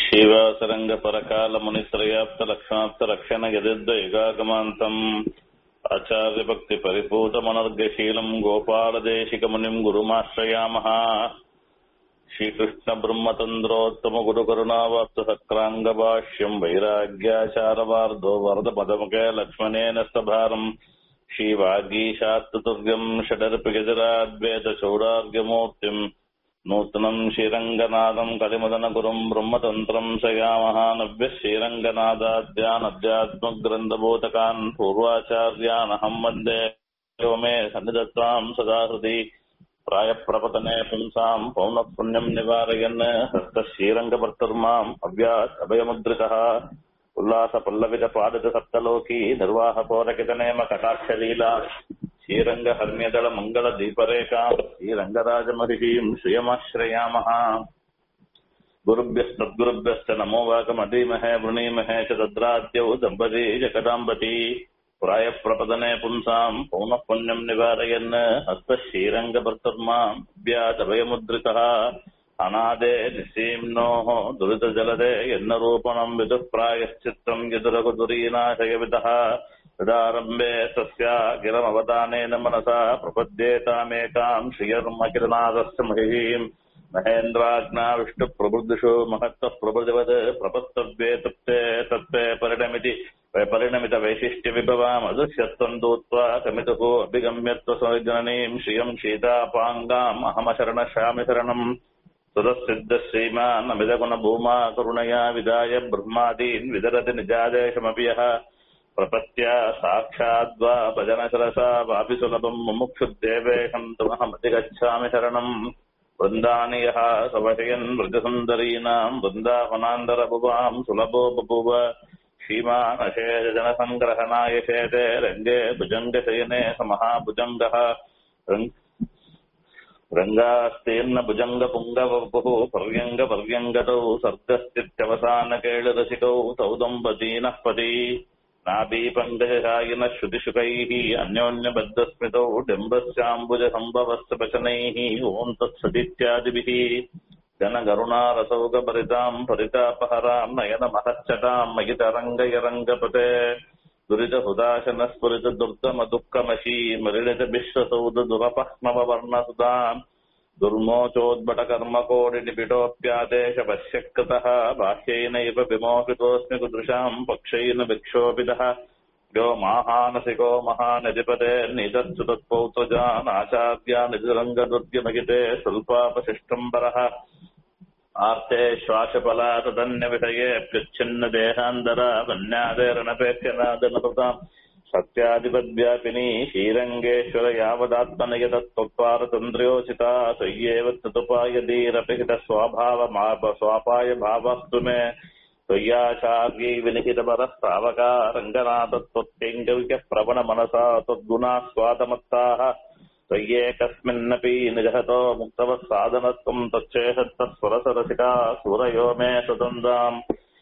श्रीवासरङ्गपरकालमुनित्रयाप्तलक्षणाप्तरक्षणयदिद्वैगागमान्तम् आचार्यभक्तिपरिपूतमनर्गशीलम् गोपालदेशिकमुनिम् गुरुमाश्रयामः श्रीकृष्णब्रह्मतन्द्रोत्तमगुरुकरुणावाप्तसक्राङ्गभाष्यम् वैराग्याचारवार्धो वरदपदमुखे लक्ष्मणेन स्तभारम् श्रीवागीशात्तुर्गम् षडर्पिगजराद्वैतचौडार्घ्यमूर्तिम् नूतनम् श्रीरङ्गनाथम् कलिमदनगुरुम् ब्रह्मतन्त्रम् शयामः नव्यः श्रीरङ्गनाथाद्यानध्यात्मग्रन्थबोधकान् पूर्वाचार्यानहम् वन्दे यो मे सन्निधत्ताम् सदा हृदि प्रायप्रपतने पुंसाम् पौनःपुण्यम् निवारयन् हस्तः श्रीरङ्गभर्तर्माम् अव्यात् अभयमुद्रितः उल्लासपल्लवितपादित सप्तलोकी निर्वाहपोरकितनेम कटाक्षलीला श्रीरङ्गहर्म्यदलमङ्गलदीपरेखाम् श्रीरङ्गराजमहिषीम् श्रियमाश्रयामः गुरुभ्यस्तद्गुरुभ्यश्च नमो वाकमधीमहे वृणीमहे च तद्राद्यौ दम्पती जगदाम्बती प्रायप्रपदने पुंसाम् पौनःपुण्यम् निवारयन् हस्तः श्रीरङ्गभर्तर्माम् व्यातभयमुद्रितः अनादे निःसीम्नोः दुरितजलदे यन्नरूपणम् विदुः प्रायश्चित्तम् यदुरघुदुरीनाशयविदः तदारम्भे तस्या गिरमवदानेन मनसा प्रपद्येतामेकाम् श्रियर्मकिरनाथस्य महिषीम् महेन्द्राज्ञा विष्णुप्रबुद्धिषु महत्तः प्रभृतिवत् प्रपत्तव्ये तप्ते तत्त्वे परिणमिति परिणमितवैशिष्ट्यविभवाम् अदृश्यत्वम् दूत्वा कमितुः अभिगम्यत्वसंजननीम् श्रियम् शीतापाङ्गाम् अहमशरणशामि शरणम् सुरसिद्धः श्रीमान् अमितगुणभूमा करुणया विदाय ब्रह्मादीन् विदरति निजादेशमपि यः प्रपत्या साक्षाद्वा भजनसरसा वापि सुलभम् मुमुक्षुदेवेशम् तुमहमधिगच्छामि शरणम् वृन्दानि यः सवशयन् वृजसुन्दरीणाम् वृन्दावनान्तरभुवाम् सुलभो बभूव श्रीमानशेषजनसङ्ग्रहणाय शेते रङ्गे भुजङ्गशयने स महाभुजङ्गः रङ्गास्तीर्न भुजङ्गपुङ्गवपुः पर्यङ्गपर्यङ्गतौ सर्गस्थित्यवसानकेळरसिकौ तौ दम्पतीनः पदी नाभीपङ्कजशायिनः श्रुतिशुकैः अन्योन्यबद्धस्मृतौ डिम्बस्याम्बुजसम्भवस्य वचनैः ॐ तत्सदित्यादिभिः जनगरुणारसौगभरिताम् परितापहराम् नयनमहच्चटाम् मयितरङ्गयरङ्गपते दुरितहुदाशनस्फुरितदुर्गमदुःखमशी मरिणितविश्वसौदुरपह्नववर्णसुधाम् दुर्मोचोद्भटकर्मकोटिनिबिडोऽप्यादेशपश्यकृतः बाह्येनैव विमोहितोऽस्मि कुदृशाम् पक्षैन विक्षोभितः यो माहानसिको महानधिपते निजत्सु तत्पौत्रजानाचार्यानिधिरङ्गदुर्गमहिते स्वल्पापशिष्टम्बरः आर्ते श्वासफला तदन्यविषयेऽप्युच्छिन्न देहान्तरा वन्यादेरणपेक्षनादनपताम् सत्याधिपद्व्यापिनी श्रीरङ्गेश्वर यावदात्मनयतत्त्वपारतन्त्र्योचिता त्वय्येव तदुपायधीरपिहित स्वाभाव स्वापाय भावस्तु मे त्वय्याचार्यै विनिहितपरः सावका रङ्गनाथत्वत्यङ्गविकः प्रवणमनसा त्वद्गुणास्वादमत्ताः त्वय्येकस्मिन्नपि निजहतो मुक्तवः साधनत्वम् तच्चेहत्तः स्वरसरसिका सूरयो मे सुतन्दाम्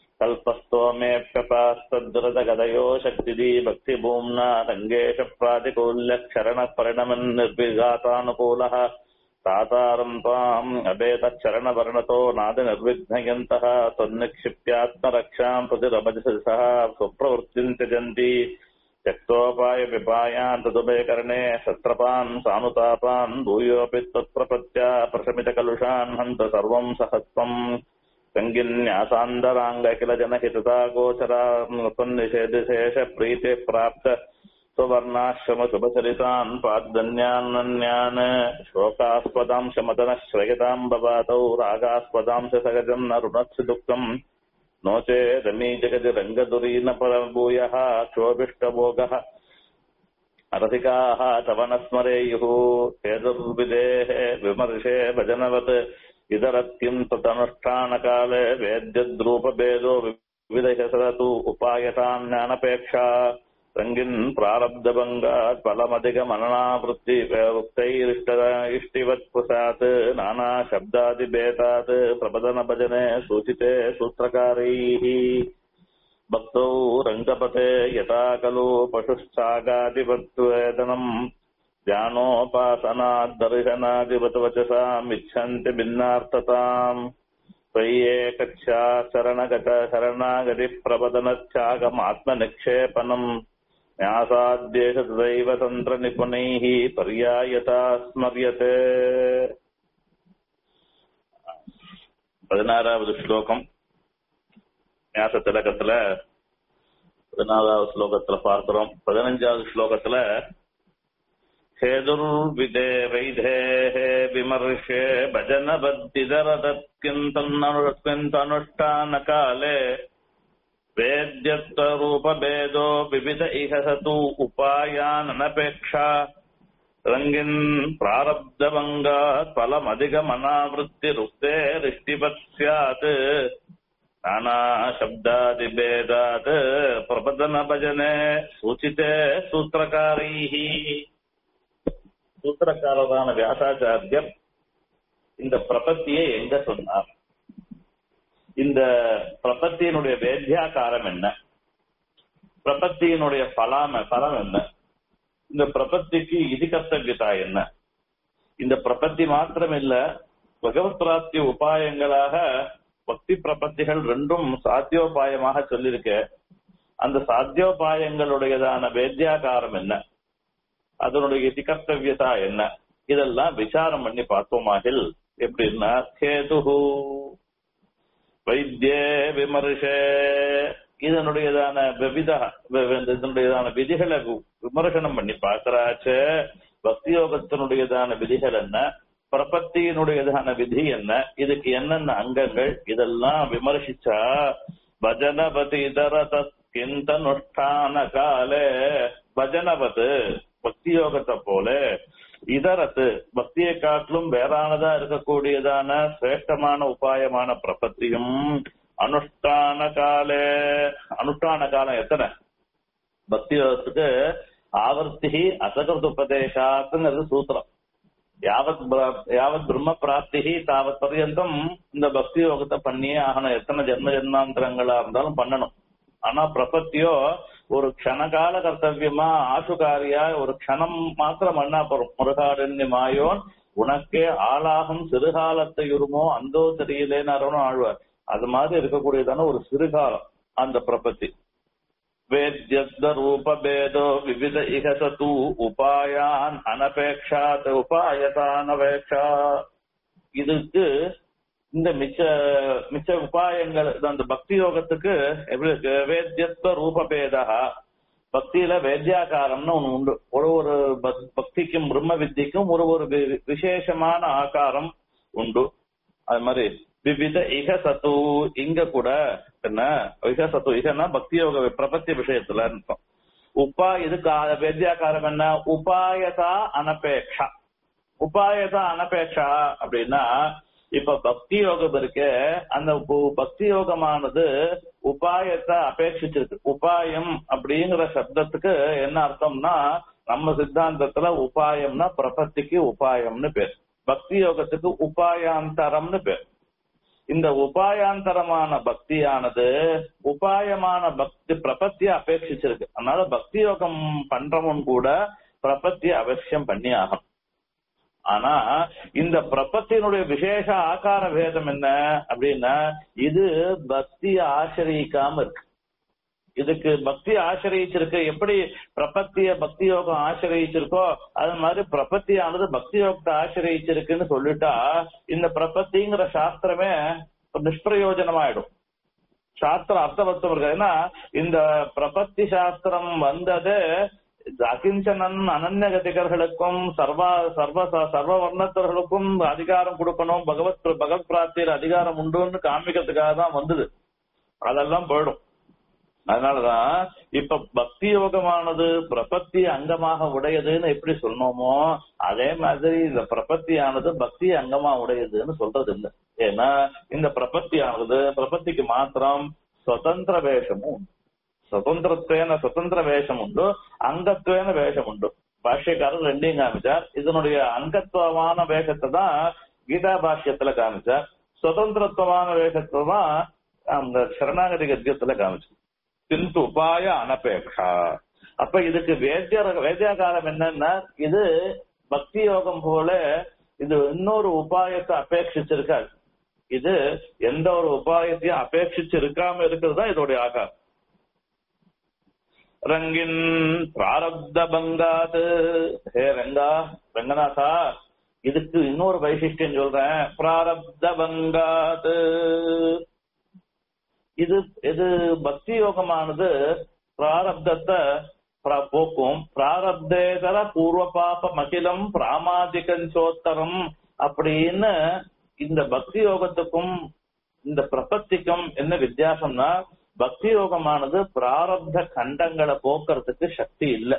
कल्पस्तोमेऽप्यपास्तद्दुरदगदयो शक्तिदी भक्तिभूम्ना रङ्गेश प्रातिकूल्यक्षरणः परिणमन् निर्विघातानुकूलः तातारम् त्वाम् अभेतच्चरणवर्णतो नादिनिर्विघ्नयन्तः त्वन्निक्षिप्यात्मरक्षाम् प्रतिरमजसः स्वप्रवृत्तिम् त्यजन्ति त्यक्तोपायपिपायान् तदुभयकर्णे सत्रपान् सानुतापान् भूयोऽपि त्वत्प्रपत्या प्रशमितकलुषान् हन्त सर्वम् सहस्वम् सङ्गिन्यासान्दराङ्ग किल जनहितता गोचरा त्वन्निषेधिशेष प्रीतिः प्राप्त सुवर्णाश्रमशुभचरितान् पाद्दन्यान्नन्यान् शोकास्पदांशमदनः श्रयताम् बबातौ रागास्पदांश सहजम् न ऋणत्सु दुःखम् नो चेदमी जगति रङ्गदुरीन परभूयः क्षोभिष्टभोगः रसिकाः तव न स्मरेयुः हेतुर्विदेः विमर्शे भजनवत् इतरत्किम् तदनुष्ठानकाले वेद्यद्रूपभेदो विविधशरतु उपायताम् ज्ञानपेक्षा रङ्गिन् प्रारब्धभङ्गात् फलमधिकमननावृत्ति उक्तैरिष्ट इष्टिवत्पुसात् नानाशब्दादिभेदात् प्रबदनभजने सूचिते सूत्रकारैः भक्तौ रङ्गपते यथा खलु पशुश्चागादिवत्वेदनम् ध्यानोपासनाद्दर्शनादिवत् वचसाम् इच्छन्ति भिन्नार्थताम् त्वय्येकक्षा शरणगत शरणागतिप्रपदनत्यागमात्मनिक्षेपनम् न्यासाद्येष तदैव तन्त्रनिपुणैः पर्यायता स्मर्यते பதினாறாவது ஸ்லோகம் ஞாச திலகத்துல பதினாறாவது ஸ்லோகத்துல பார்க்கிறோம் பதினஞ்சாவது ஸ்லோகத்துல हेतुर्विदे वैधेः विमर्शे भजनबद्धिदरतत्किन्तनुष्ठानकाले वेद्यत्वरूपभेदो विविध इह स तु उपायाननपेक्षा रङ्गिन् प्रारब्धभङ्गात् फलमधिकमनावृत्तिरुक्तेरिष्टिपत् स्यात् नानाशब्दादिभेदात् प्रपदनभजने सूचिते सूत्रकारैः சூத்திரக்காரரான வியாசாச்சாரியர் இந்த பிரபத்தியை எங்க சொன்னார் இந்த பிரபத்தியினுடைய வேத்தியாகாரம் என்ன பிரபத்தியினுடைய பலாம பலம் என்ன இந்த பிரபத்திக்கு இது கர்த்தவியதா என்ன இந்த பிரபத்தி மாத்திரம் இல்ல பகவத் பிராப்தி உபாயங்களாக பக்தி பிரபத்திகள் ரெண்டும் சாத்தியோபாயமாக சொல்லியிருக்க அந்த சாத்தியோபாயங்களுடையதான வேத்தியாகாரம் என்ன அதனுடைய கர்த்தவியதா என்ன இதெல்லாம் விசாரம் பண்ணி பார்த்தோமாகில் எப்படின்னா கேது வைத்தியே விமர்சே இதனுடையதான விவித இதனுடையதான விதிகளை விமர்சனம் பண்ணி பார்க்கறாச்ச பக்தி யோகத்தினுடையதான விதிகள் என்ன பிரபத்தியினுடையதான விதி என்ன இதுக்கு என்னென்ன அங்கங்கள் இதெல்லாம் விமர்சிச்சா பஜனபதி இதர தத்கிந்தனுஷ்டான காலே பஜனபது பக்தி யோகத்தை போல இதரத்து பக்தியை காட்டிலும் வேறானதா இருக்கக்கூடியதான சிரேஷ்டமான உபாயமான பிரபத்தியும் அனுஷ்டான காலே அனுஷ்டான காலம் எத்தனை பக்தி யோகத்துக்கு ஆவர்த்தி அசகிருத உபதேசாத்துங்கிறது சூத்திரம் யாவத் யாவத் பிரம்ம பிராப்தி தாவத் பர்யந்தம் இந்த பக்தி யோகத்தை பண்ணியே ஆகணும் எத்தனை ஜென்ம ஜென்மாந்திரங்களா இருந்தாலும் பண்ணணும் ஆனா பிரபத்தியோ ஒரு க்ஷணகால கர்த்தவியமா ஆசுகாரியா ஒரு க்ஷணம் மாத்திரம் பண்ணா போறோம் முருகாரண்ய மாயோன் உனக்கே ஆளாகும் சிறுகாலத்தை உருமோ அந்தோ தெரியலேன்னு ஆழ்வார் அது மாதிரி இருக்கக்கூடியதான ஒரு சிறுகாலம் அந்த பிரபத்தி வேத்யஸ்த ரூபபேதோ விவித இகசது உபாயான் அனபேக்ஷாத் உபாயதானபேக்ஷா இதுக்கு இந்த மிச்ச மிச்ச உபாயங்கள் அந்த பக்தி யோகத்துக்கு எப்படி இருக்கு வேத்தியத்துவ ரூபபேதா பக்தியில வேத்தியாகாரம்னு ஒண்ணு உண்டு ஒரு ஒரு பக்திக்கும் பிரம்ம வித்திக்கும் ஒரு ஒரு விசேஷமான ஆகாரம் உண்டு அது மாதிரி விவித இக சத்து இங்க கூட என்ன இக சத்து இகன்னா பக்தி யோக பிரபத்தி விஷயத்துல இருக்கும் உப்பா இதுக்கு வேத்தியாகாரம் என்ன உபாயதா அனபேக்ஷா உபாயதா அனபேக்ஷா அப்படின்னா இப்ப பக்தி யோகம் இருக்கு அந்த பக்தி யோகமானது உபாயத்தை அபேட்சிச்சிருக்கு உபாயம் அப்படிங்கிற சப்தத்துக்கு என்ன அர்த்தம்னா நம்ம சித்தாந்தத்துல உபாயம்னா பிரபத்திக்கு உபாயம்னு பேர் பக்தி யோகத்துக்கு உபாயாந்தரம்னு பேர் இந்த உபாயாந்தரமான பக்தியானது உபாயமான பக்தி பிரபத்திய அபேட்சிச்சிருக்கு அதனால பக்தி யோகம் பண்றவன் கூட பிரபத்திய அவசியம் பண்ணி ஆகணும் ஆனா இந்த பிரபத்தினுடைய விசேஷ ஆகார பேதம் என்ன அப்படின்னா இது பக்திய ஆசிரியிக்காம இருக்கு இதுக்கு பக்தி ஆசிரியிச்சிருக்கு எப்படி பிரபத்திய பக்தி யோகம் ஆசிரியிச்சிருக்கோ அது மாதிரி பிரபத்தியானது பக்தி யோகத்தை ஆசிரியிச்சிருக்குன்னு சொல்லிட்டா இந்த பிரபத்திங்கிற சாஸ்திரமே நிஷ்பிரயோஜனமாயிடும் சாஸ்திரம் அர்த்தவத்தம் இருக்கு ஏன்னா இந்த பிரபத்தி சாஸ்திரம் வந்தது அகிஞ்சனன் அனன்யகதிகர்களுக்கும் சர்வ சர்வ சர்வ வர்ணத்தர்களுக்கும் அதிகாரம் கொடுக்கணும் பகவத் பகவத் பிராப்தியில் அதிகாரம் உண்டுன்னு காமிக்கிறதுக்காக தான் வந்தது அதெல்லாம் போயிடும் அதனாலதான் இப்ப பக்தி யோகமானது பிரபத்தி அங்கமாக உடையதுன்னு எப்படி சொன்னோமோ அதே மாதிரி இந்த பிரபத்தியானது பக்தி அங்கமா உடையதுன்னு சொல்றது இல்லை ஏன்னா இந்த பிரபத்தியானது பிரபத்திக்கு மாத்திரம் சுதந்திர வேஷமும் சுதந்திரத்துவேன சுதந்திர வேஷம் உண்டு அங்கத்துவேன வேஷம் உண்டு பாஷ்யக்காரர் ரெண்டையும் காமிச்சார் இதனுடைய அங்கத்துவமான வேஷத்தை தான் கீதா பாஷ்யத்துல காமிச்சார் சுதந்திரத்துவமான வேஷத்தை தான் அந்த சரணாகதி கத்தியத்துல காமிச்சார் கிந்து உபாய அனபேக்ஷா அப்ப இதுக்கு வேத்திய வேத்தியாகாரம் என்னன்னா இது பக்தி யோகம் போல இது இன்னொரு உபாயத்தை அபேட்சிச்சிருக்காது இது எந்த ஒரு உபாயத்தையும் அபேட்சிச்சு இருக்காம இருக்கிறது தான் இதோடைய ஆகாரம் ரங்கின் பிராரப்த பங்காது ஹே ரங்கா ரங்கநாதா இதுக்கு இன்னொரு வைசிஷ்டியம் சொல்றேன் பிராரப்த பங்காது இது இது பக்தி யோகமானது பிராரப்தத்தை பிர- போக்கும் பிராரப்தேதர பூர்வ பாப மகிலம் பிராமாதிகஞ்சோத்தரம் அப்படின்னு இந்த பக்தி யோகத்துக்கும் இந்த பிரபத்திக்கும் என்ன வித்தியாசம்னா பக்தி யோகமானது பிராரப்த கண்டங்களை போக்குறதுக்கு சக்தி இல்லை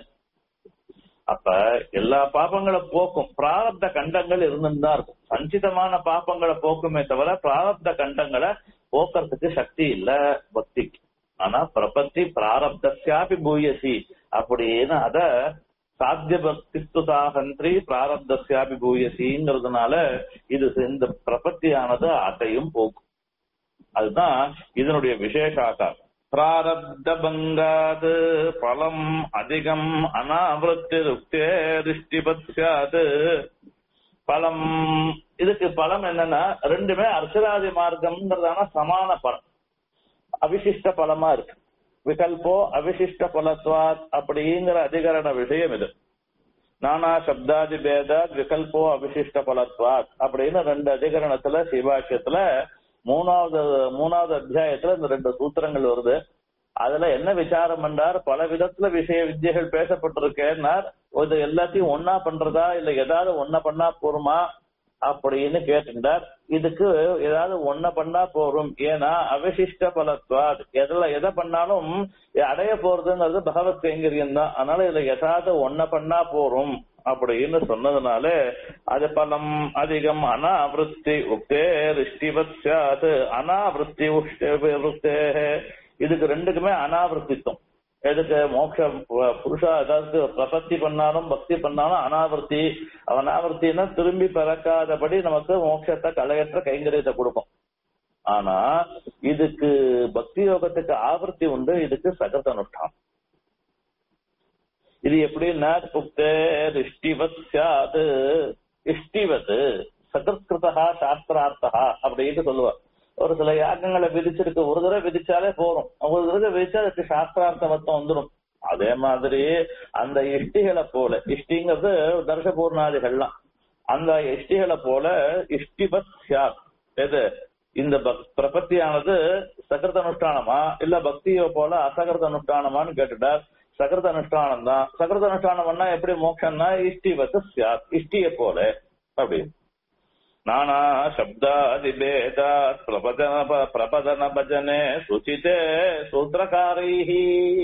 அப்ப எல்லா பாபங்களை போக்கும் பிராரப்த கண்டங்கள் இருந்துதான் இருக்கும் சஞ்சிதமான பாப்பங்களை போக்குமே தவிர பிராரப்த கண்டங்களை போக்குறதுக்கு சக்தி இல்ல பக்திக்கு ஆனா பிரபத்தி பிராரப்தசியாபி பூயசி அப்படின்னு அத சாத்திய பக்தி சாகந்திரி பிராரப்தசியாபி பூயசிங்கிறதுனால இது இந்த பிரபத்தியானது அதையும் போக்கும் அதுதான் இதனுடைய விசேஷாக்காரம் பிராரப்த பங்காது பலம் அதிகம் அனாவிருத்தி ருக்தே திருஷ்டிபத்யாது பலம் இதுக்கு பலம் என்னன்னா ரெண்டுமே அர்ச்சராதி மார்க்கம்ங்கிறதான சமான பலம் அவிசிஷ்ட பலமா இருக்கு விகல்போ அவிசிஷ்ட பலத்வாத் அப்படிங்கிற அதிகரண விஷயம் இது நானா சப்தாதி பேதாத் விகல்போ அவிசிஷ்ட பலத்வாத் அப்படின்னு ரெண்டு அதிகரணத்துல சிவாக்கியத்துல மூணாவது மூணாவது அத்தியாயத்துல இந்த ரெண்டு சூத்திரங்கள் வருது அதுல என்ன விசாரம் பண்றார் பல விதத்துல விஷய வித்தியைகள் பேசப்பட்டிருக்கேன்னார் இது எல்லாத்தையும் ஒன்னா பண்றதா இல்ல ஏதாவது ஒன்ன பண்ணா போருமா அப்படின்னு கேட்டுட்டார் இதுக்கு ஏதாவது ஒன்ன பண்ணா போரும் ஏன்னா அவசிஷ்ட பலத்வாத் எதுல எதை பண்ணாலும் அடைய போறதுங்கிறது பகவத் கைங்கரியம் தான் அதனால இதுல ஏதாவது ஒன்ன பண்ணா போரும் அப்படின்னு சொன்னதுனால அது பலம் அதிகம் அனாவிருத்தி உக்தே ரிஷ்டிவத் சாத் அனாவிருத்தி உஷ்டே இதுக்கு ரெண்டுக்குமே அனாவிருத்தித்தம் எதுக்கு மோட்சம் புருஷா அதாவது பிரபத்தி பண்ணாலும் பக்தி பண்ணாலும் அனாவர்த்தி அனாவர்த்தின்னா திரும்பி பிறக்காதபடி நமக்கு மோட்சத்தை கலையற்ற கைங்கரியத்தை கொடுக்கும் ஆனா இதுக்கு பக்தி யோகத்துக்கு ஆவர்த்தி உண்டு இதுக்கு சகத அனுஷ்டானம் இது எப்படின்னா புக்தே இஷ்டிவத் சாது இஷ்டிவத் சகத்கிருதா சாஸ்திரார்த்தா அப்படின்னு சொல்லுவார் ஒரு சில யாகங்களை விதிச்சிருக்கு ஒரு தடவை விதிச்சாலே போறோம் ஒரு தடவை விதிச்சா அதுக்கு சாஸ்திரார்த்த மொத்தம் வந்துடும் அதே மாதிரி அந்த இஷ்டிகளை போல இஷ்டிங்கிறது தர்ஷபூர்ணாதிகள்லாம் அந்த இஷ்டிகளை போல இஷ்டிபத் சியாத் எது இந்த பிரபத்தியானது சகிருத அனுஷ்டானமா இல்ல பக்தியோ போல அசகிருத அனுஷ்டானமான்னு கேட்டுட்டார் சகிருத அனுஷ்டானம் தான் சகிருத அனுஷ்டானம்னா எப்படி மோட்சம்னா இஷ்டிவத் சியாத் இஷ்டிய போல அப்படி நானா சப்தாதிபேதாத் பிரபதன பிரபதன பஜனே சுச்சிதே சூத்திரகாரைஹி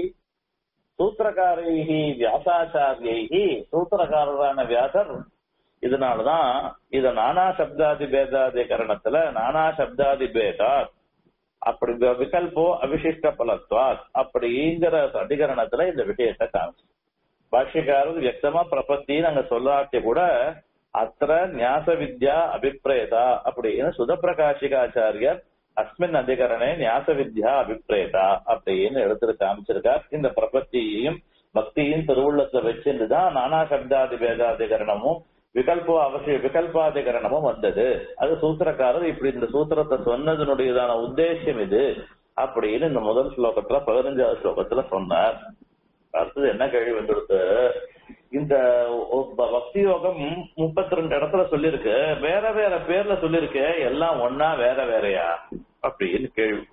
சூத்திரகாரைஹி வியாசாச்சாரியைஹி சூத்திரகாரரான வியாசர் இதனாலதான் இத நானா சப்தாதி பேதாதி கரணத்துல நானா சப்தாதி பேதாத் அப்படி விகல்போ அவிசிஷ்ட பலத்வாத் அப்படிங்கிற அதிகரணத்துல இந்த விஷயத்தை காமிச்சு பாஷ்யக்காரர் வியக்தமா பிரபத்தின்னு அங்க சொல்லாட்டி கூட அத்த ஞாச வித்யா அபிப்ரேதா அப்படின்னு சுதப்பிரகாஷிகாச்சாரியர் அஸ்மின் அதிகரணே ஞாச வித்யா அபிப்ரேதா அப்படின்னு எடுத்து காமிச்சிருக்கார் இந்த பிரபத்தியையும் பக்தியும் திருவுள்ளத்தை வச்சுட்டுதான் நானா சப்தாதி வேதாதிகரணமும் விகல்போ அவசிய விகல்பாதிகரணமும் வந்தது அது சூத்திரக்காரர் இப்படி இந்த சூத்திரத்தை சொன்னதனுடையதான உத்தேசம் இது அப்படின்னு இந்த முதல் ஸ்லோகத்துல பதினஞ்சாவது ஸ்லோகத்துல சொன்னார் அடுத்தது என்ன கேள்வி வந்துடுத்து இந்த பக்தி யோகம் முப்பத்தி ரெண்டு இடத்துல சொல்லிருக்கு வேற வேற பேர்ல சொல்லிருக்கு எல்லாம் ஒன்னா வேற வேறையா அப்படின்னு கேள்வி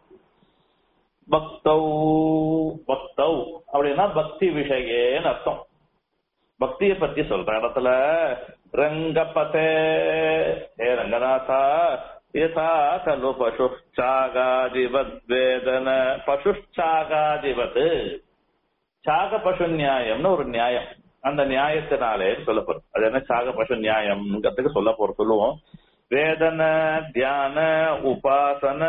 பக்தௌ பக்தௌ அப்படின்னா பக்தி விஷயேன்னு அர்த்தம் பக்திய பத்தி சொல்ற இடத்துல ரங்கபதே ஹே ரங்கநாதா யதா கலு பசுச்சாகாதிவத் வேதன பசுச்சாகாதிவத் சாக பசு நியாயம்னு ஒரு நியாயம் அந்த நியாயத்தினாலே சொல்லப்படும் அது என்ன சாக பசு நியாயம்ங்கிறதுக்கு சொல்ல போற சொல்லுவோம் வேதன தியான உபாசன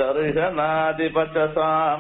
தர்சனாதிபதாம்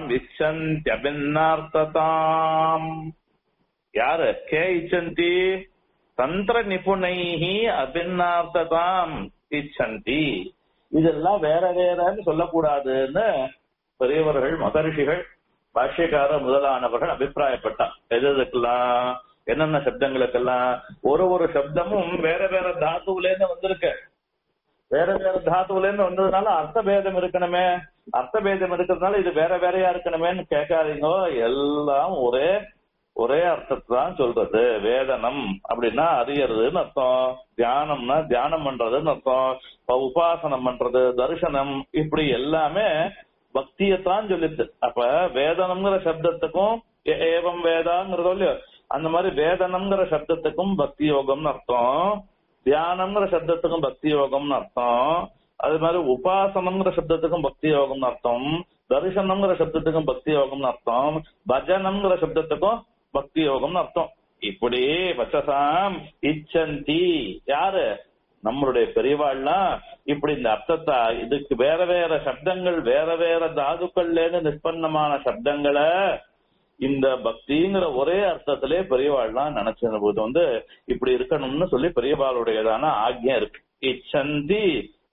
விச்சந்தியபின்னார்த்ததாம் யாரு கே இச்சந்தி தந்திர நிபுணைஹி அபின்னார்த்ததாம் இச்சந்தி இதெல்லாம் வேற வேறன்னு சொல்லக்கூடாதுன்னு பெரியவர்கள் மகரிஷிகள் பாஷ்யக்கார முதலானவர்கள் அபிப்பிராயப்பட்டார் எது எதுக்கெல்லாம் என்னென்ன சப்தங்களுக்கெல்லாம் ஒரு ஒரு சப்தமும் வேற வேற தாத்துவிலேருந்து வந்திருக்கு வேற வேற தாத்துவுல இருந்து வந்ததுனால அர்த்த பேதம் இருக்கணுமே அர்த்த பேதம் இருக்கிறதுனால இது வேற வேறையா இருக்கணுமேன்னு கேட்காதீங்க எல்லாம் ஒரே ஒரே அர்த்தத்தை தான் சொல்றது வேதனம் அப்படின்னா அறியறதுன்னு அர்த்தம் தியானம்னா தியானம் பண்றதுன்னு அர்த்தம் இப்ப உபாசனம் பண்றது தரிசனம் இப்படி எல்லாமே பக்தியத்தான் சொல்லிட்டு அப்ப வேதனம்ங்கிற சப்தத்துக்கும் ஏ- ஏவம் வேதாங்கிறதோ இல்லையோ அந்த மாதிரி வேதனம்ங்கிற சப்தத்துக்கும் பக்தி யோகம்னு அர்த்தம் தியானம்ங்கிற சப்தத்துக்கும் பக்தி யோகம்னு அர்த்தம் அது மாதிரி உபாசனம்ங்கிற சப்தத்துக்கும் பக்தி யோகம்னு அர்த்தம் தரிசனம்ங்கிற சப்தத்துக்கும் பக்தி யோகம்னு அர்த்தம் பஜனம்ங்கிற சப்தத்துக்கும் பக்தி யோகம்னு அர்த்தம் இப்படி வச்சசாம் இச்சந்தி யாரு நம்மளுடைய பெரியவாள்லாம் இப்படி இந்த அர்த்தத்தை இதுக்கு வேற வேற சப்தங்கள் வேற வேற தாதுக்கள்ல இருந்து நிஷ்பன்னமான சப்தங்களை இந்த பக்திங்கிற ஒரே அர்த்தத்திலே பெரியவாள்லாம் நினைச்ச போது வந்து இப்படி இருக்கணும்னு சொல்லி பெரியவாளுடையதான ஆக்ஞை இருக்கு இச்சந்தி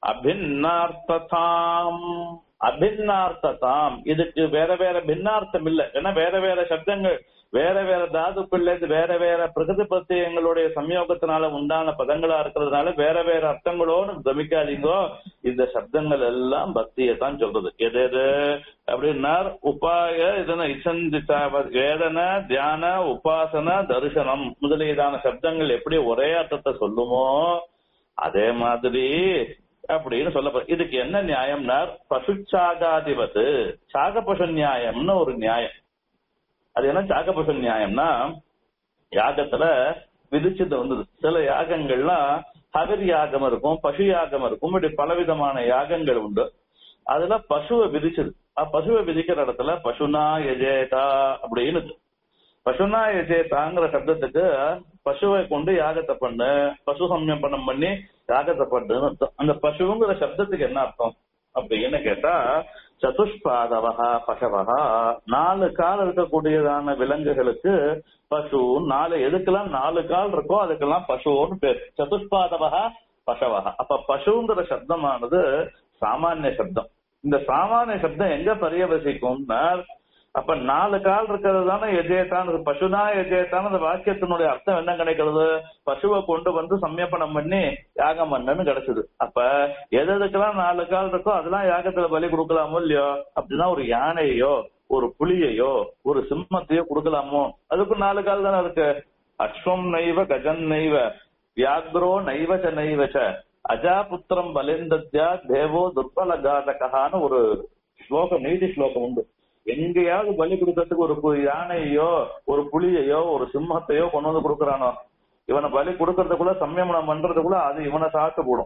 அபின்னார்த்ததாம் அபின்னார்த்ததாம் இதுக்கு வேற வேற பின்னார்த்தம் இல்ல ஏன்னா வேற வேற சப்தங்கள் வேற வேற தாதுக்குள்ள இருந்து வேற வேற பிரகிருதி பிரத்யங்களுடைய சம்யோகத்தினால உண்டான பதங்களா இருக்கிறதுனால வேற வேற அர்த்தங்களோடு கமிக்காதீங்கோ இந்த சப்தங்கள் எல்லாம் பக்தியை தான் சொல்றது எது எது அப்படின்னா உபாய இதன இசந்திச்சா வேதன தியான உபாசன தரிசனம் முதலியதான சப்தங்கள் எப்படி ஒரே அர்த்தத்தை சொல்லுமோ அதே மாதிரி அப்படின்னு சொல்லப்படும் இதுக்கு என்ன நியாயம்னார் பசுச்சாகாதிபத்து சாக பசு நியாயம்னு ஒரு நியாயம் அது என்ன சாக பசு நியாயம்னா யாகத்துல விதிச்சது வந்தது சில யாகங்கள்லாம் ஹவிர் யாகம் இருக்கும் பசு யாகம் இருக்கும் இப்படி பலவிதமான யாகங்கள் உண்டு அதுல பசுவை விதிச்சது அஹ் பசுவை விதிக்கிற இடத்துல பசுனா எஜேதா அப்படின்னு பசுனா எஜேதாங்கிற சப்தத்துக்கு பசுவை கொண்டு யாகத்தை பண்ணு பசு சம்யப்பனம் பண்ணி யாகத்தை பண்ணுன்னு அர்த்தம் அந்த பசுங்கிற சப்தத்துக்கு என்ன அர்த்தம் அப்படின்னு கேட்டா சதுஷ்பாதவகா பசவகா நாலு கால் இருக்கக்கூடியதான விலங்குகளுக்கு பசு நாலு எதுக்கெல்லாம் நாலு கால் இருக்கோ அதுக்கெல்லாம் பசுன்னு பேர் சதுஷ்பாதவகா பசவகா அப்ப பசுங்கிற சப்தமானது சாமானிய சப்தம் இந்த சாமானிய சப்தம் எங்க பரியவசிக்கும்னா அப்ப நாலு கால் இருக்கிறது தானே எஜேட்டான் பசுனா எஜேட்டான் அந்த வாக்கியத்தினுடைய அர்த்தம் என்ன கிடைக்கிறது பசுவை கொண்டு வந்து சமயப்பனம் பண்ணி யாகம் பண்ணன்னு கிடைச்சது அப்ப எது எதுக்கெல்லாம் நாலு கால் இருக்கோ அதெல்லாம் யாகத்துல பலி கொடுக்கலாமோ இல்லையோ அப்படின்னா ஒரு யானையோ ஒரு புலியையோ ஒரு சிம்மத்தையோ கொடுக்கலாமோ அதுக்கும் நாலு கால் தானே இருக்கு அஸ்வம் நைவ கஜன் நைவ வியாக்ரோ நைவச்ச நைவச்ச அஜாபுத்திரம் பலிந்தத்யா தேவோ துர்பல காதகான்னு ஒரு ஸ்லோகம் நீதி ஸ்லோகம் உண்டு எங்கேயாவது பலி கொடுக்கறதுக்கு ஒரு கு- யானையோ ஒரு புலியையோ ஒரு சிம்மத்தையோ கொண்டு வந்து கொடுக்கறானோ இவனை பலி கொடுக்கறதுக்குள்ள சம்யமனம் பண்றதுக்குள்ள அது இவனை சாப்பிட்டு போடும்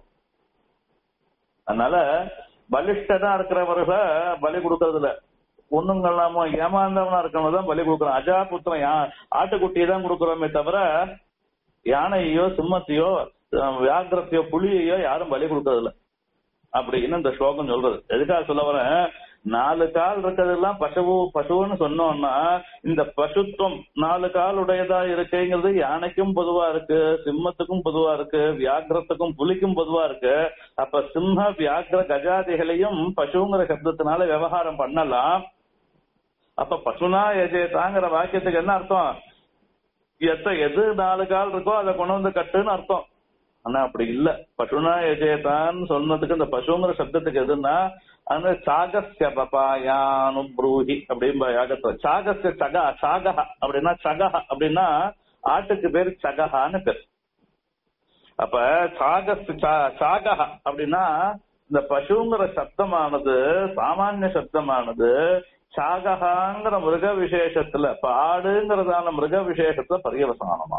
அதனால பலிஷ்டனா இருக்கிறவர்களை பலி கொடுக்கறது இல்ல ஒண்ணுங்களாமோ ஏமாந்தவனா இருக்கவங்க தான் பலி கொடுக்குறோம் அஜாபுத்திரம் யா- ஆட்டுக்குட்டியை தான் கொடுக்குறோமே தவிர யானையோ சிம்மத்தையோ அஹ், வியாக்கிரத்தையோ புலியையோ யாரும் பலி கொடுக்கறது இல்ல அப்படின்னு இந்த ஸ்லோகம் சொல்றது எதுக்காக சொல்ல வரேன் நாலு கால் இருக்கிறதெல்லாம் பசுவு பசுன்னு சொன்னோம்னா இந்த பசுத்துவம் நாலு கால் உடையதா இருக்குங்கிறது யானைக்கும் பொதுவா இருக்கு சிம்மத்துக்கும் பொதுவா இருக்கு வியாக்கிரத்துக்கும் புலிக்கும் பொதுவா இருக்கு அப்ப சிம்ம வியாக்கிர கஜாதிகளையும் பசுங்கிற சப்தத்தினால விவகாரம் பண்ணலாம் அப்ப பசுனா எஜேதாங்கிற வாக்கியத்துக்கு என்ன அர்த்தம் எத்த எது நாலு கால் இருக்கோ அதை கொண்டு வந்து கட்டுன்னு அர்த்தம் ஆனா அப்படி இல்ல பசுனா எஜேதான் சொன்னதுக்கு இந்த பசுங்கிற சப்தத்துக்கு எதுன்னா அந்த சாகஸ்ய பபாயானு ப்ரூஹி அப்படின்பா யாகத்துல சாகஸ்ய சகா சாகஹ அப்படின்னா சகஹ அப்படின்னா ஆட்டுக்கு பேர் சகஹான்னு பேர் அப்ப சாகஸ் சாகஹ அப்படின்னா இந்த பசுங்கிற சப்தமானது சாமானிய சப்தமானது சாகஹாங்கிற மிருக விசேஷத்துல இப்ப ஆடுங்கிறதான மிருக விசேஷத்துல பரியவசானமா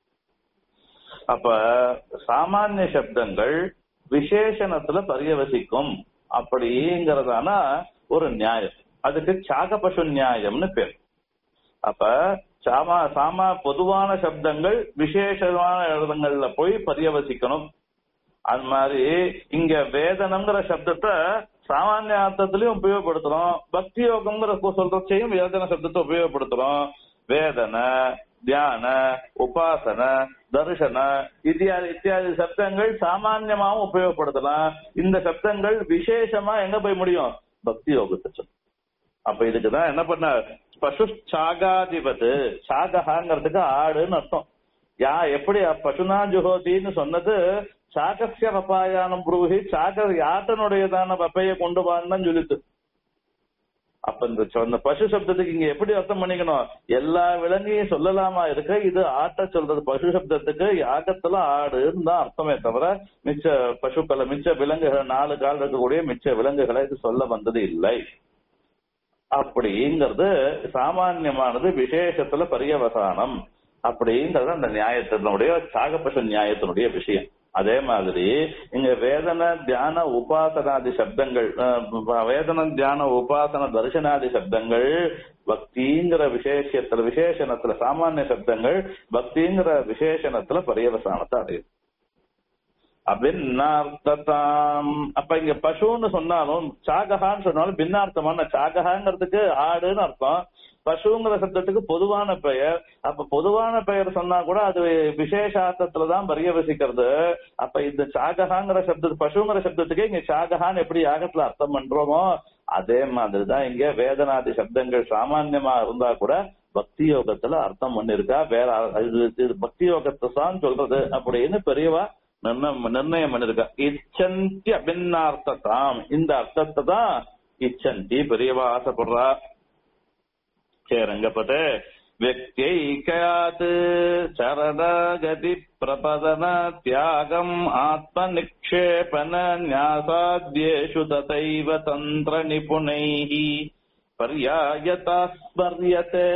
அப்ப சாமானிய சப்தங்கள் விசேஷணத்துல பரியவசிக்கும் அப்படிங்கறதான ஒரு நியாயம் அதுக்கு சாக பசு நியாயம்னு பேர் அப்ப சாமா சாமா பொதுவான சப்தங்கள் விசேஷமான இடங்கள்ல போய் பரியவசிக்கணும் அது மாதிரி இங்க வேதனம்ங்கிற சப்தத்தை சாமானிய அர்த்தத்திலயும் உபயோகப்படுத்துறோம் பக்தி யோகம்ங்கிற சொல்றச்சையும் வேதன சப்தத்தை உபயோகப்படுத்துறோம் வேதன தியான உபாசன தரிசன இத்தியாதி இத்தியாதி சப்தங்கள் சாமான்யமாவும் உபயோகப்படுத்தலாம் இந்த சப்தங்கள் விசேஷமா எங்க போய் முடியும் பக்தி யோகத்தை சொல்லும். அப்ப இதுக்குதான் என்ன பண்ண பசு சாகாதிபத்து சாகஹாங்கிறதுக்கு ஆடுன்னு அர்த்தம் யா எப்படி பசுனா ஜுஹோதின்னு சொன்னது சாகசிய பப்பாயானம் புருகி சாக யாட்டனுடையதான பப்பையை கொண்டு வான்னு சொல்லிட்டு அப்ப இந்த சொ- இந்த பசு சப்தத்துக்கு இங்க எப்படி அர்த்தம் பண்ணிக்கணும் எல்லா விலங்கையும் சொல்லலாமா இருக்க இது ஆட்ட சொல்றது பசு சப்தத்துக்கு யாகத்துல ஆடுன்னு தான் அர்த்தமே தவிர மிச்ச பசுக்களை மிச்ச விலங்குகள் நாலு கால் இருக்கக்கூடிய மிச்ச விலங்குகளை இது சொல்ல வந்தது இல்லை அப்படிங்கிறது சாமான்யமானது விசேஷத்துல பரியவசானம் அப்படிங்கிறது அந்த நியாயத்தினுடைய சாகப்பசு நியாயத்தினுடைய விஷயம் அதே மாதிரி இங்க வேதன தியான உபாசனாதி சப்தங்கள் அஹ், வேதன தியான உபாசன தரிசனாதி சப்தங்கள் பக்திங்கிற விசேஷத்துல விசேஷணத்துல சாமானிய சப்தங்கள் பக்திங்கிற விசேஷணத்துல பரியவசானத்தை அடையும் அபின்னார்த்ததாம் அப்ப இங்க பசுன்னு சொன்னாலும் சாகஹான்னு சொன்னாலும் பின்னார்த்தமான சாகஹாங்கிறதுக்கு ஆடுன்னு அர்த்தம் பசுங்கிற சப்தத்துக்கு பொதுவான பெயர் அப்ப பொதுவான பெயர் சொன்னா கூட அது விசேஷார்த்தத்துல தான் பரியவசிக்கிறது அப்ப இந்த சாகஹாங்கிற சப்தத்து பசுங்கிற சப்தத்துக்கு இங்க சாகஹான்னு எப்படி யாகத்துல அர்த்தம் பண்றோமோ அதே மாதிரிதான் இங்க வேதனாதி சப்தங்கள் சாமான்யமா இருந்தா கூட பக்தி யோகத்துல அர்த்தம் பண்ணிருக்கா வேற இது இது பக்தி யோகத்தை தான் சொல்றது அப்படின்னு பெரியவா நிர்ணயம் நிர்ணயம் பண்ணிருக்கா இச்சந்தி அபின்னார்த்ததாம் இந்த அர்த்தத்தை தான் இச்சந்தி பெரியவா ஆசைப்படுறா சேரங்கப்பட்டு व्यक्त्यैक्यात् चरणगति प्रपदन त्यागम् आत्मनिक्षेपन न्यासाद्येषु तथैव तन्त्रनिपुणैः पर्यायता स्मर्यते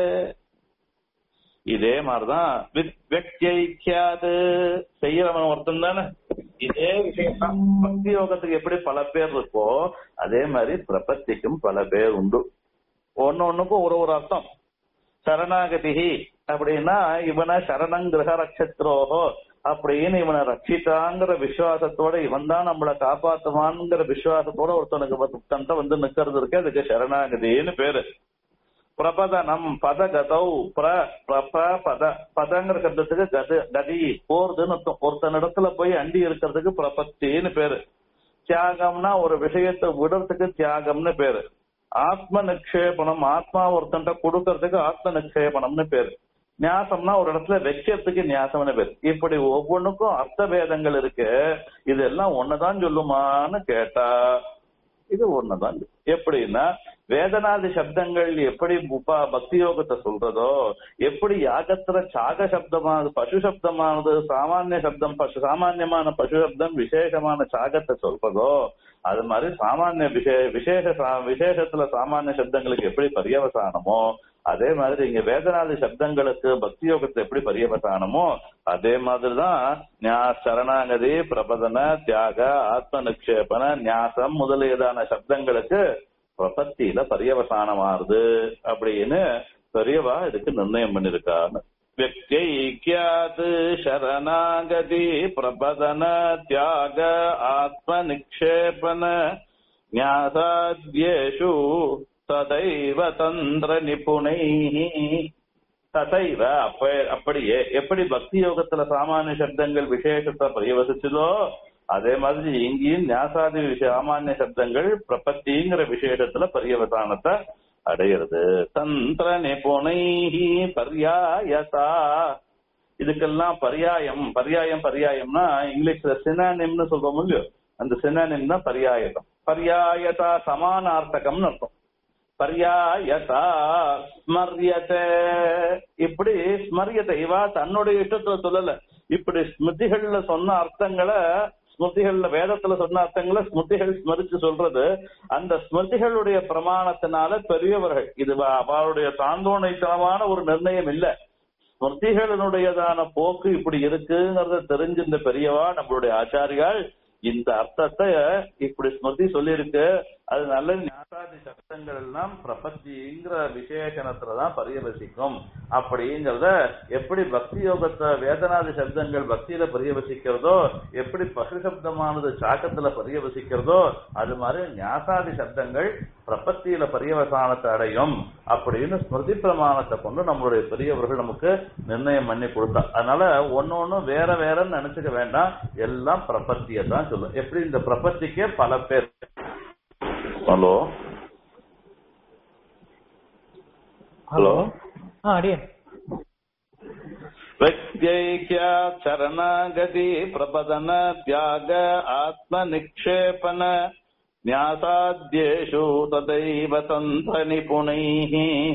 இதே மாதிரிதான் வியக்தியாது செய்யறவன் ஒருத்தன் தானே இதே விஷயம் தான் பக்தி யோகத்துக்கு எப்படி பல பேர் இருக்கோ அதே மாதிரி பிரபத்திக்கும் பல பேர் உண்டு ஒன்னு ஒண்ணுக்கும் ஒரு ஒரு அர்த்தம் சரணாகதிகி அப்படின்னா இவனை சரணங்கிரக ரட்சத்ரோகோ அப்படின்னு இவனை ரட்சித்தாங்கிற விசுவாசத்தோட இவன் தான் நம்மளை காப்பாத்துவான்ங்கிற விசுவாசத்தோட ஒருத்தனுக்கு ஒருத்தன்ட்ட வந்து நிக்கிறது இருக்கு அதுக்கு சரணாகதின்னு பேரு பிரபதனம் பதகதௌ பிர பிரப பத பதங்கிற சப்தத்துக்கு கது கதி போறதுன்னு அர்த்தம் ஒருத்தனிடத்துல போய் அண்டி இருக்கிறதுக்கு பிரபத்தின்னு பேரு தியாகம்னா ஒரு விஷயத்தை விடுறதுக்கு தியாகம்னு பேரு ஆத்ம நிக்ஷேபணம் ஆத்மா ஒருத்தன்ட்ட கொடுக்கறதுக்கு ஆத்ம நிக்ஷேபணம்னு பேரு நியாசம்னா ஒரு இடத்துல வைக்கிறதுக்கு நியாசம்னு பேரு இப்படி ஒவ்வொன்றுக்கும் அர்த்த பேதங்கள் இருக்கு இதெல்லாம் ஒன்னதான் சொல்லுமான்னு கேட்டா இது ஒண்ணுதான் எப்படின்னா வேதனாதி சப்தங்கள் எப்படி உபா பக்தி யோகத்தை சொல்றதோ எப்படி யாகத்துல சாக சப்தமானது பசு சப்தமானது சாமானிய சப்தம் பசு சாமான்யமான பசு சப்தம் விசேஷமான சாகத்தை சொல்றதோ அது மாதிரி சாமானிய விசே விசேஷ சா- விசேஷத்துல சாமானிய சப்தங்களுக்கு எப்படி பரியவசானமோ அதே மாதிரி இங்க வேதனாதி சப்தங்களுக்கு பக்தி யோகத்தை எப்படி பரியவசானமோ அதே மாதிரிதான் ஞா சரணாகதி பிரபதன தியாக ஆத்ம நிக்ஷேபன ஞாசம் முதலியதான சப்தங்களுக்கு பிரபத்தியில பரியவசானமாறுது அப்படின்னு பெரியவா இதுக்கு நிர்ணயம் பண்ணிருக்காங்க व्यक्त्यैक्यात् शरणागति प्रपदन त्याग आत्मनिक्षेपन न्यासाद्येषु तदैव तन्त्रनिपुणैः ததைவ அப்ப அப்படியே எப்படி பக்தி யோகத்துல சாமானிய சப்தங்கள் விசேஷத்தை பரியவசிச்சதோ அதே மாதிரி இங்கேயும் ஞாசாதி சாமானிய சப்தங்கள் பிரபத்திங்கிற விசேஷத்துல பரியவசானத்தை அடையிறது தந்திர நிபுணைஹி பர்யாயதா இதுக்கெல்லாம் பர்யாயம் பர்யாயம் பர்யாயம்னா இங்கிலீஷ்ல சினானிம்னு சொல்றோம் இல்லையோ அந்த சினானிம் தான் பர்யாயதம் பர்யாயதா சமானார்த்தகம்னு அர்த்தம் பர்யாயதா ஸ்மரியதே இப்படி ஸ்மரியத்தை இவா தன்னுடைய இஷ்டத்துல சொல்லல இப்படி ஸ்மிருதிகள்ல சொன்ன அர்த்தங்களை ஸ்மிருதிகள்ல வேதத்துல சொன்ன அர்த்தங்களை ஸ்மிருதிகள் ஸ்மரிச்சு சொல்றது அந்த ஸ்மிருதிகளுடைய பிரமாணத்தினால பெரியவர்கள் இது வ- அவளுடைய தாந்தோணைத்தனமான ஒரு நிர்ணயம் இல்ல ஸ்மிருதிகளினுடையதான போக்கு இப்படி இருக்குங்கிறத தெரிஞ்ச இந்த பெரியவா நம்மளுடைய ஆச்சாரியால் இந்த அர்த்தத்தை இப்படி ஸ்மிருதி சொல்லியிருக்கு அது நல்ல ஞாசாதி சப்தங்கள் எல்லாம் பிரபத்திங்கிற விசேஷணத்துலதான் பரியவசிக்கும் அப்படிங்கிறத எப்படி பக்தி யோகத்தை வேதனாதி சப்தங்கள் பக்தியில பரியவசிக்கிறதோ எப்படி பசு சப்தமானது சாக்கத்துல பரியவசிக்கிறதோ அது மாதிரி ஞாசாதி சப்தங்கள் பிரபத்தியில பரியவசானத்தை அடையும் அப்படின்னு ஸ்மிருதி பிரமாணத்தை கொண்டு நம்மளுடைய பெரியவர்கள் நமக்கு நிர்ணயம் பண்ணி கொடுத்தா அதனால ஒன்னு ஒண்ணு வேற வேறன்னு நினைச்சுக்க வேண்டாம் எல்லாம் பிரபத்தியை தான் சொல்லும் எப்படி இந்த பிரபத்திக்கே பல பேர் ஹலோ ஹலோ ஆ அடியன் विद्यैक्या शरणागति प्रपदन त्याग आत्मनिक्षेपन न्यासाद्येषु तदैव तन्त्रनिपुणैः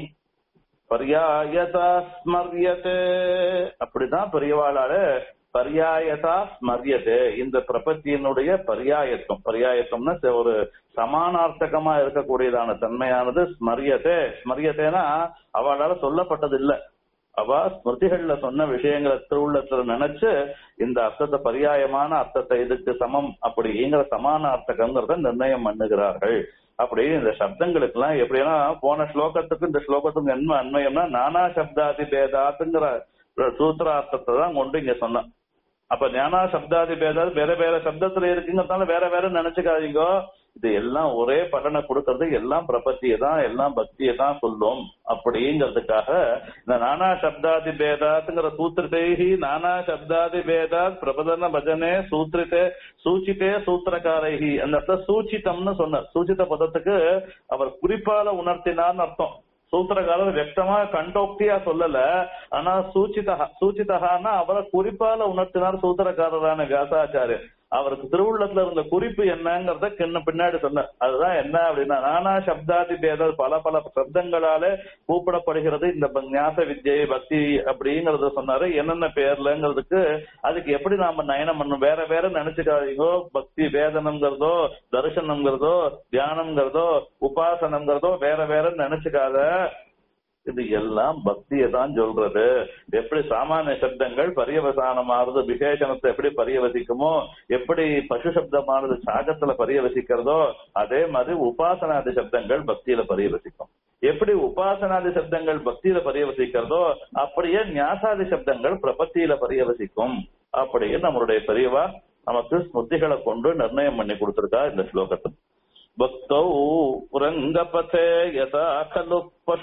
பரியாயதா ஸ்மரியதே அப்படிதான் பெரியவாளால பரியாயதா ஸ்மரியதே இந்த பிரபத்தியினுடைய பரியாயத்துவம் பரியாயத்துவம்னா ச- ஒரு சமானார்த்தகமா இருக்கக்கூடியதான தன்மையானது ஸ்மரியதே ஸ்மரியதேனா அவளால சொல்லப்பட்டது இல்ல அவ ஸ்மிருதிகள்ல சொன்ன விஷயங்களை திருவுள்ளத்துல நினைச்சு இந்த அர்த்தத்தை பரியாயமான அர்த்தத்தை இதுக்கு சமம் அப்படிங்கிற சமான அர்த்தகங்கிறத நிர்ணயம் பண்ணுகிறார்கள் அப்படி இந்த சப்தங்களுக்கு எல்லாம் எப்படின்னா போன ஸ்லோகத்துக்கு இந்த ஸ்லோகத்துக்கு என்ன அன்வயம்னா நானா சப்தாதி பேதாத்துங்கிற சூத்திரார்த்தத்தை தான் கொண்டு இங்க சொன்னேன் அப்ப ஞானா சப்தாதி பேதாது வேற வேற சப்தத்துல இருக்குங்கிறதுனால வேற வேற நினைச்சுக்காதீங்க இது எல்லாம் ஒரே பலனை கொடுக்கறது எல்லாம் பிரபத்தியை தான் எல்லாம் பக்தியை தான் சொல்லும் அப்படிங்கிறதுக்காக இந்த நானா சப்தாதி பேதாத்துங்கிற சூத்திரத்தைஹி நானா சப்தாதி பேதாத் பிரபதன பஜனே சூத்திரித்தே சூச்சித்தே சூத்திரக்காரைஹி அந்த அர்த்தம் சூச்சிதம்னு சொன்னார் சூச்சித பதத்துக்கு அவர் குறிப்பால உணர்த்தினார்னு அர்த்தம் சூத்திரக்காரர் வியக்தமா கண்டோக்தியா சொல்லல ஆனா சூச்சிதா சூச்சிதகான்னா அவரை குறிப்பால உணர்த்தினார் சூத்திரக்காரரான வியாசாச்சாரியர் அவருக்கு திருவுள்ளத்துல இருந்த குறிப்பு என்னங்கறத கிண்ண பின்னாடி சொன்னார் அதுதான் என்ன அப்படின்னா நானா சப்தாதி பேத பல பல சப்தங்களால கூப்பிடப்படுகிறது இந்த ப- ஞாச வித்யை பக்தி அப்படிங்கறத சொன்னாரு என்னென்ன பேர்லங்கிறதுக்கு அதுக்கு எப்படி நாம நயனம் பண்ணணும் வேற வேற நினைச்சுக்காதீங்கோ பக்தி வேதனம்ங்கிறதோ தரிசனம்ங்கிறதோ தியானம்ங்கிறதோ உபாசனம்ங்கிறதோ வேற வேற நினைச்சுக்காத இது எல்லாம் பக்தியை தான் சொல்றது எப்படி சாமானிய சப்தங்கள் பரியவசானமானது விசேஷணத்தை எப்படி பரியவசிக்குமோ எப்படி பசு சப்தமானது சாகத்துல பரியவசிக்கிறதோ அதே மாதிரி உபாசனாதி சப்தங்கள் பக்தியில பரியவசிக்கும் எப்படி உபாசனாதி சப்தங்கள் பக்தியில பரியவசிக்கிறதோ அப்படியே ஞாசாதி சப்தங்கள் பிரபத்தியில பரியவசிக்கும் அப்படியே நம்மளுடைய பெரியவா நமக்கு ஸ்மிருதிகளை கொண்டு நிர்ணயம் பண்ணி கொடுத்திருக்கா இந்த ஸ்லோகத்தை भक्तौ रङ्गपथे यथा खलु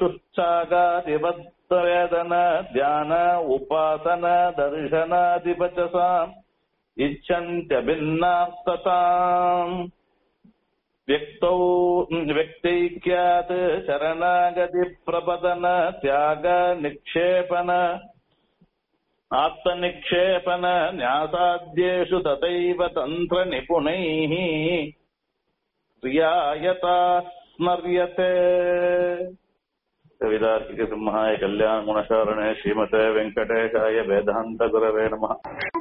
पशुश्चागादिवत्तवेदन ध्यान उपासन दर्शनादिवचसाम् इच्छन्त्यभिन्नास्तताम् व्यक्तौ व्यक्तैक्यात् शरणागतिप्रपदन त्याग निक्षेपन आत्मनिक्षेपन न्यासाद्येषु तथैव तन्त्रनिपुणैः प्रियायता स्मर्यते कविदार्किक सिंहाय कल्याण गुणशारणे श्रीमते वेङ्कटेशाय वेदान्त गुरवे नमः